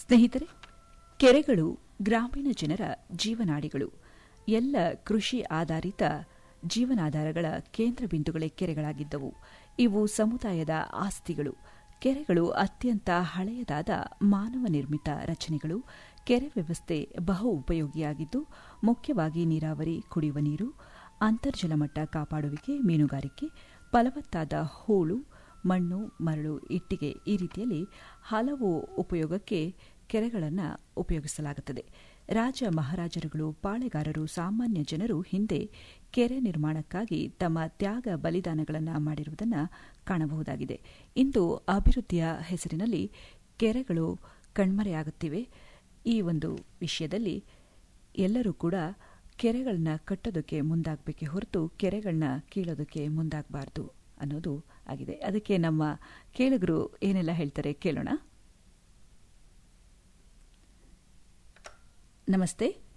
ಸ್ನೇಹಿತರೆ ಕೆರೆಗಳು ಗ್ರಾಮೀಣ ಜನರ ಜೀವನಾಡಿಗಳು ಎಲ್ಲ ಕೃಷಿ ಆಧಾರಿತ ಜೀವನಾಧಾರಗಳ ಕೇಂದ್ರ ಬಿಂದುಗಳೇ ಕೆರೆಗಳಾಗಿದ್ದವು ಇವು ಸಮುದಾಯದ ಆಸ್ತಿಗಳು ಕೆರೆಗಳು ಅತ್ಯಂತ ಹಳೆಯದಾದ ಮಾನವ ನಿರ್ಮಿತ ರಚನೆಗಳು ಕೆರೆ ವ್ಯವಸ್ಥೆ ಬಹು ಉಪಯೋಗಿಯಾಗಿದ್ದು ಮುಖ್ಯವಾಗಿ ನೀರಾವರಿ ಕುಡಿಯುವ ನೀರು ಅಂತರ್ಜಲ ಮಟ್ಟ ಕಾಪಾಡುವಿಕೆ ಮೀನುಗಾರಿಕೆ ಫಲವತ್ತಾದ ಹೂಳು ಮಣ್ಣು ಮರಳು ಇಟ್ಟಿಗೆ ಈ ರೀತಿಯಲ್ಲಿ ಹಲವು ಉಪಯೋಗಕ್ಕೆ ಕೆರೆಗಳನ್ನು ಉಪಯೋಗಿಸಲಾಗುತ್ತದೆ ರಾಜ ಮಹಾರಾಜರುಗಳು ಪಾಳೆಗಾರರು ಸಾಮಾನ್ಯ ಜನರು ಹಿಂದೆ ಕೆರೆ ನಿರ್ಮಾಣಕ್ಕಾಗಿ ತಮ್ಮ ತ್ಯಾಗ ಬಲಿದಾನಗಳನ್ನು ಮಾಡಿರುವುದನ್ನು ಕಾಣಬಹುದಾಗಿದೆ ಇಂದು ಅಭಿವೃದ್ಧಿಯ ಹೆಸರಿನಲ್ಲಿ ಕೆರೆಗಳು ಕಣ್ಮರೆಯಾಗುತ್ತಿವೆ ಈ ಒಂದು ವಿಷಯದಲ್ಲಿ ಎಲ್ಲರೂ ಕೂಡ ಕೆರೆಗಳನ್ನ ಕಟ್ಟೋದಕ್ಕೆ ಮುಂದಾಗಬೇಕೆ ಹೊರತು ಕೆರೆಗಳನ್ನ ಕೀಳೋದಕ್ಕೆ ಮುಂದಾಗಬಾರ್ದು ಅನ್ನೋದು ಆಗಿದೆ ಅದಕ್ಕೆ ನಮ್ಮ ಕೇಳುಗರು ಏನೆಲ್ಲ ಹೇಳ್ತಾರೆ ಕೇಳೋಣ ನಮಸ್ತೆ